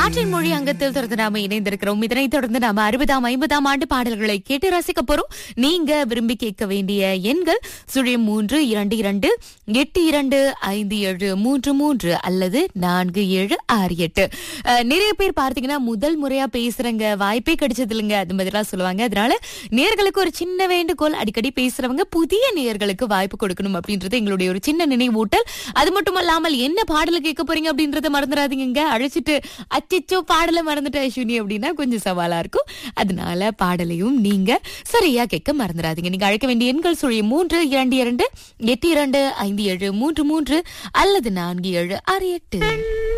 காற்றின் மொழி அங்கத்தில் தொடர்ந்து நாம இணைந்திருக்கிறோம் இதனைத் தொடர்ந்து நாம அறுபதாம் ஐம்பதாம் ஆண்டு பாடல்களை கேட்டு ரசிக்க போறோம் நீங்க விரும்பி கேட்க வேண்டிய எண்கள் சுழியம் மூன்று இரண்டு இரண்டு எட்டு இரண்டு ஐந்து ஏழு மூன்று மூன்று அல்லது நான்கு ஏழு ஆறு எட்டு அஹ், நிறைய பேர் பார்த்தீங்கன்னா முதல் முறையா பேசுறங்க வாய்ப்பே கிடைச்சது இல்லைங்க அது மாதிரிலாம் சொல்லுவாங்க அதனால நேர்களுக்கு ஒரு சின்ன வேண்டுகோள் அடிக்கடி பேசுறவங்க புதிய நேயர்களுக்கு வாய்ப்பு கொடுக்கணும் அப்படின்றது எங்களுடைய ஒரு சின்ன நினைவூட்டல் அது மட்டும் இல்லாமல் என்ன பாடல கேட்க போறீங்க அப்படின்றத மறந்துடாதீங்க அழைச்சிட்டு அச்சச்சோ பாடலை மறந்துட்ட அஸ்வினி அப்படின்னா கொஞ்சம் சவாலா இருக்கும் அதனால பாடலையும் நீங்க சரியா கேட்க மறந்துடாதீங்க நீங்க அழைக்க வேண்டிய எண்கள் சுழி மூன்று இரண்டு இரண்டு எட்டு இரண்டு ஐந்து ஏழு மூன்று மூன்று அல்லது நான்கு ஏழு ஆறு எட்டு